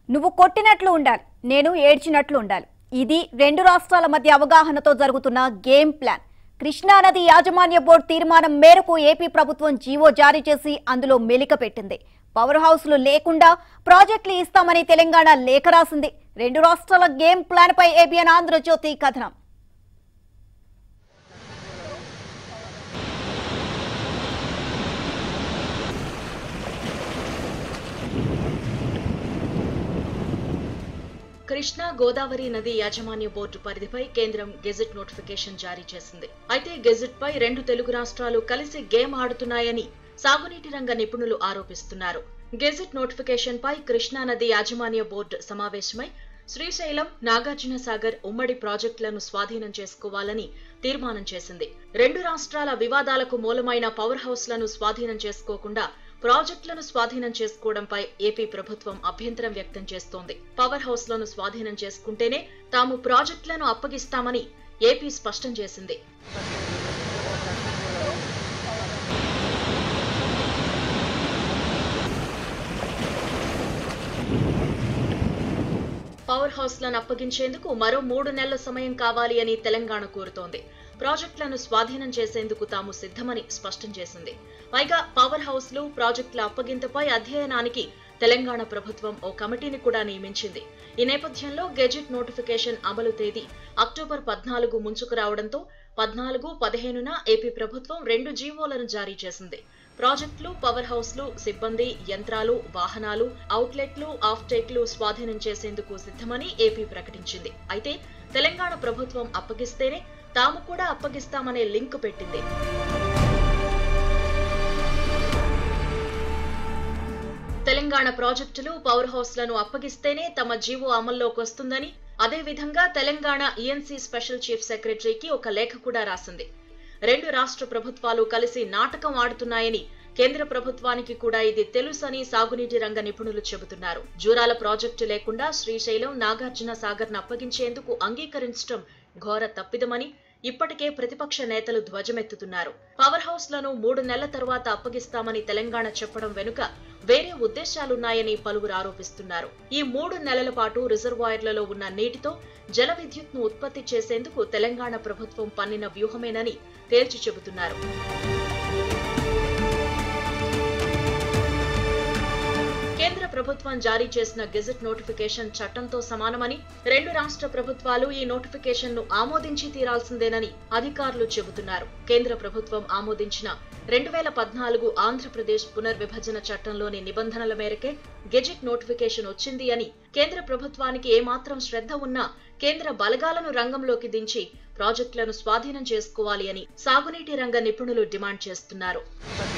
నువ్వు కొట్టినట్లు ఉండాలి నేను ఏడ్చినట్లు ఉండాలి ఇది రెండు రాష్ట్రాల మధ్య అవగాహనతో జరుగుతున్న గేమ్ ప్లాన్ కృష్ణానది యాజమాన్య బోర్డు తీర్మానం మేరకు ఏపీ ప్రభుత్వం జీవో జారీ చేసి అందులో మెలిక పెట్టింది పవర్ హౌస్లు లేకుండా ప్రాజెక్టులు ఇస్తామని తెలంగాణ లేఖ రాసింది రెండు రాష్ట్రాల గేమ్ ప్లాన్ పై ఏబిఎన్ ఆంధ్రజ్యోతి కథనం కృష్ణా గోదావరి నది యాజమాన్య బోర్డు పరిధిపై కేంద్రం గెజెట్ నోటిఫికేషన్ జారీ చేసింది అయితే గెజెట్ పై రెండు తెలుగు రాష్ట్రాలు కలిసి గేమ్ ఆడుతున్నాయని సాగునీటి రంగ నిపుణులు ఆరోపిస్తున్నారు గెజెట్ నోటిఫికేషన్ పై కృష్ణా నది యాజమాన్య బోర్డు సమావేశమై శ్రీశైలం నాగార్జున సాగర్ ఉమ్మడి ప్రాజెక్టులను స్వాధీనం చేసుకోవాలని తీర్మానం చేసింది రెండు రాష్ట్రాల వివాదాలకు మూలమైన పవర్ హౌస్లను స్వాధీనం చేసుకోకుండా ప్రాజెక్టులను స్వాధీనం చేసుకోవడంపై ఏపీ ప్రభుత్వం అభ్యంతరం వ్యక్తం చేస్తోంది పవర్ హౌస్లను స్వాధీనం చేసుకుంటేనే తాము ప్రాజెక్టులను అప్పగిస్తామని ఏపీ స్పష్టం చేసింది పవర్ హౌస్లను అప్పగించేందుకు మరో మూడు నెలల సమయం కావాలి అని తెలంగాణ కోరుతోంది ప్రాజెక్టులను స్వాధీనం చేసేందుకు తాము సిద్ధమని స్పష్టం చేసింది పైగా పవర్ హౌస్లు ప్రాజెక్టుల అప్పగింతపై అధ్యయనానికి తెలంగాణ ప్రభుత్వం ఓ కమిటీని కూడా నియమించింది ఈ నేపథ్యంలో గెజెట్ నోటిఫికేషన్ అమలు తేదీ అక్టోబర్ పద్నాలుగు ముంచుకు రావడంతో పద్నాలుగు పదిహేనున ఏపీ ప్రభుత్వం రెండు జీవోలను జారీ చేసింది ప్రాజెక్టులు పవర్ హౌస్లు సిబ్బంది యంత్రాలు వాహనాలు అవుట్లెట్లు ఆఫ్టేక్లు స్వాధీనం చేసేందుకు సిద్ధమని ఏపీ ప్రకటించింది అయితే తెలంగాణ ప్రభుత్వం అప్పగిస్తేనే తాము కూడా అప్పగిస్తామనే లింక్ పెట్టింది తెలంగాణ ప్రాజెక్టులు పవర్ హౌస్లను అప్పగిస్తేనే తమ జీవో అమల్లోకి వస్తుందని అదేవిధంగా తెలంగాణ ఈఎన్సీ స్పెషల్ చీఫ్ సెక్రటరీకి ఒక లేఖ కూడా రాసింది రెండు రాష్ట్ర ప్రభుత్వాలు కలిసి నాటకం ఆడుతున్నాయని కేంద్ర ప్రభుత్వానికి కూడా ఇది తెలుసని సాగునీటి రంగ నిపుణులు చెబుతున్నారు జూరాల ప్రాజెక్టు లేకుండా శ్రీశైలం నాగార్జున సాగర్ను అప్పగించేందుకు అంగీకరించడం ఘోర తప్పిదమని ఇప్పటికే ప్రతిపక్ష నేతలు ధ్వజమెత్తుతున్నారు పవర్ హౌస్లను మూడు నెలల తర్వాత అప్పగిస్తామని తెలంగాణ చెప్పడం వెనుక వేరే ఉద్దేశాలున్నాయని పలువురు ఆరోపిస్తున్నారు ఈ మూడు నెలల పాటు రిజర్వాయర్లలో ఉన్న నీటితో జల విద్యుత్ను ఉత్పత్తి చేసేందుకు తెలంగాణ ప్రభుత్వం పన్నిన వ్యూహమేనని తేల్చి చెబుతున్నారు కేంద్ర ప్రభుత్వం జారీ చేసిన గెజెట్ నోటిఫికేషన్ చట్టంతో సమానమని రెండు రాష్ట్ర ప్రభుత్వాలు ఈ నోటిఫికేషన్ ను ఆమోదించి తీరాల్సిందేనని అధికారులు చెబుతున్నారు కేంద్ర ప్రభుత్వం ఆమోదించిన రెండు వేల పద్నాలుగు ఆంధ్రప్రదేశ్ పునర్విభజన చట్టంలోని నిబంధనల మేరకే గెజెట్ నోటిఫికేషన్ వచ్చింది అని కేంద్ర ప్రభుత్వానికి ఏమాత్రం శ్రద్ధ ఉన్నా కేంద్ర బలగాలను రంగంలోకి దించి ప్రాజెక్టులను స్వాధీనం చేసుకోవాలి అని సాగునీటి రంగ నిపుణులు డిమాండ్ చేస్తున్నారు